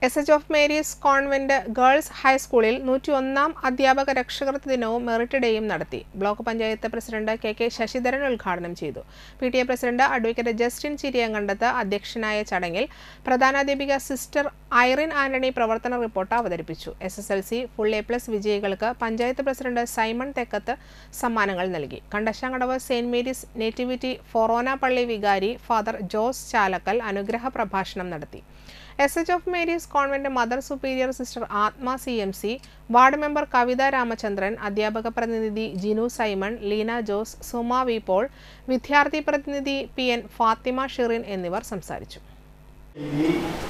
S H of Mary's convent girls ഹൈസ്കൂളിൽ നൂറ്റി ഒന്നാം അധ്യാപക രക്ഷകർത്ത ദിനവും മെറിറ്റ് ഡേയും നടത്തി block panchayat president K K Sasidharan ഉദ്ഘാടനം ചെയ്തു P T A president advocate Justin Chiriyankandath അധ്യക്ഷനായ ചടങ്ങിൽ പ്രധാനാധ്യാപിക സിസ്റ്റർ ഐറിൻ ആന്റണി പ്രവർത്തന റിപ്പോർട്ട് അവതരിപ്പിച്ചു S S L C full A plus വിജയികൾക്ക് പഞ്ചായത്ത് പ്രസിഡന്റ് സൈമൺ തെക്കത്ത് സമ്മാനങ്ങൾ നൽകി Kandassankadavu saint Mary's nativity forane പള്ളി വികാരി ഫാദർ ജോസ് ചാലക്കൽ അനുഗ്രഹ പ്രഭാഷണം നടത്തി S H of Mary's convent mother superior sister Athma C M C ward member Kavitha Ramachandran അധ്യാപക പ്രതിനിധി Jinu Simon Leena Jose Suma V Paul വിദ്യാർത്ഥി പ്രതിനിധി പി എൻ ഫാത്തിമ ഷിറിൻ എന്നിവർ സംസാരിച്ചു ഈ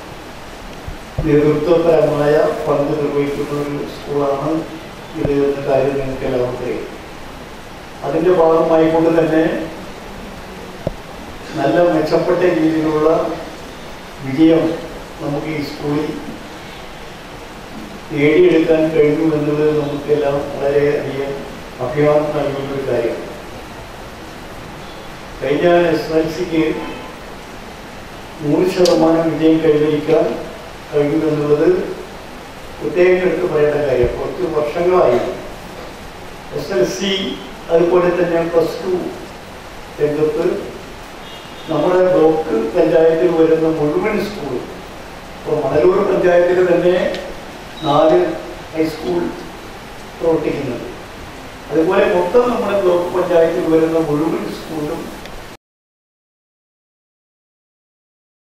നേതൃത്വപരമായ പങ്ക് നിർവഹിക്കുന്ന ഒരു സ്കൂളാണ് ഇത് എന്ന കാര്യം നിങ്ങൾക്ക് എല്ലാവർക്കും അറിയാം അതിൻ്റെ ഭാഗമായിക്കൊണ്ട് തന്നെ നല്ല മെച്ചപ്പെട്ട രീതിയിലുള്ള വിജയം നമുക്ക് ഈ സ്കൂളിൽ നേടിയെടുക്കാൻ കഴിഞ്ഞു എന്നുള്ളത് നമുക്കെല്ലാം വളരെയധികം അഭിമാനം നൽകുന്ന ഒരു കാര്യമാണ് കഴിഞ്ഞ എസ് എൽ സിക്ക് നൂറ് ശതമാനം വിജയം കൈവരിക്കാൻ കഴിയുമെന്നുള്ളത് പ്രത്യേകം എടുത്ത് പറയേണ്ട കാര്യം കുറച്ച് വർഷങ്ങളായി എസ് എൽ സി അതുപോലെ തന്നെ പ്ലസ് ടു രംഗത്ത് നമ്മുടെ ബ്ലോക്ക് പഞ്ചായത്തിൽ വരുന്ന മുഴുവൻ സ്കൂൾ ഇപ്പോൾ മണലൂർ പഞ്ചായത്തിൽ തന്നെ നാല് ഹൈസ്കൂൾ പ്രവർത്തിക്കുന്നുണ്ട് അതുപോലെ മൊത്തം നമ്മുടെ ബ്ലോക്ക് പഞ്ചായത്തിൽ വരുന്ന മുഴുവൻ സ്കൂളും